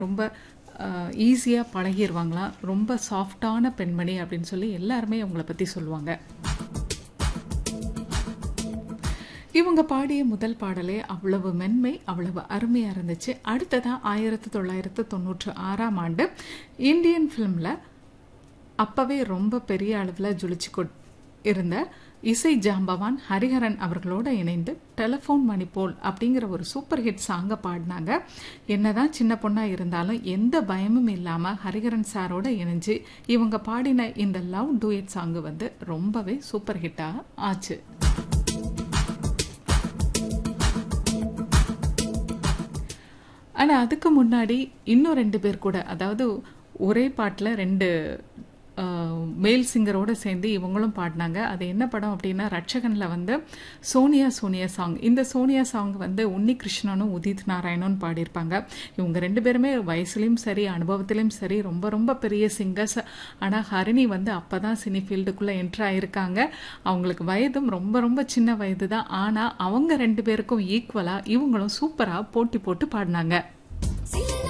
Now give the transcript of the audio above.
ரொம்ப ஈஸியா பழகிருவாங்களாம். ரொம்ப சாஃப்ட்டான பெண்மணி அப்படின்னு சொல்லி எல்லாருமே அவங்கள பத்தி சொல்லுவாங்க. இவங்க பாடிய முதல் பாடலே அவ்வளவு மென்மை, அவ்வளவு அருமையா இருந்துச்சு. அடுத்ததா 1996ஆம் ஆண்டு இந்தியன் ஃபிலிம்ல அப்பவே ரொம்ப பெரிய அளவுல ஜொலிச்சு கொட் இருந்த இசை ஜாம்பவான் ஹரிஹரன் அவர்களோட இணைந்து டெலிஃபோன் மணி போல் அப்படிங்கிற ஒரு சூப்பர் ஹிட் சாங்க பாடினாங்க. என்னதான் சின்ன பொண்ணா இருந்தாலும் எந்த பயமும் இல்லாம ஹரிஹரன் சாரோட இணைஞ்சு இவங்க பாடின இந்த லவ் டூயட் சாங் வந்து ரொம்பவே சூப்பர் ஹிட்டா ஆச்சு. ஆனா அதுக்கு முன்னாடி இன்னும் 2 பேர் கூட அதாவது ஒரே பாட்டுல 2 அ மேல் சிங்கரோட சேர்ந்து இவங்களும் பாடுனாங்க. அது என்ன படம் அப்படின்னா, ரட்சகன்ல வந்து சோனியா சோனியா சாங். இந்த சோனியா சாங் வந்து உன்னிகிருஷ்ணனும், உதித் நாராயணும் பாடியிருப்பாங்க. இவங்க 2 பேருமே வயசுலயும் சரி, அனுபவத்திலயும் சரி ரொம்ப ரொம்ப பெரிய சிங்கர்ஸ். ஆனா ஹரிணி வந்து அப்பதான் சினி ஃபீல்டுக்குள்ள என்டர் ஆயிருக்காங்க. அவங்களுக்கு வயதும் ரொம்ப ரொம்ப சின்ன வயது தான். ஆனா அவங்க 2 பேருக்கும் ஈக்குவலா இவங்களும் சூப்பரா போட்டி போட்டு பாடுனாங்க.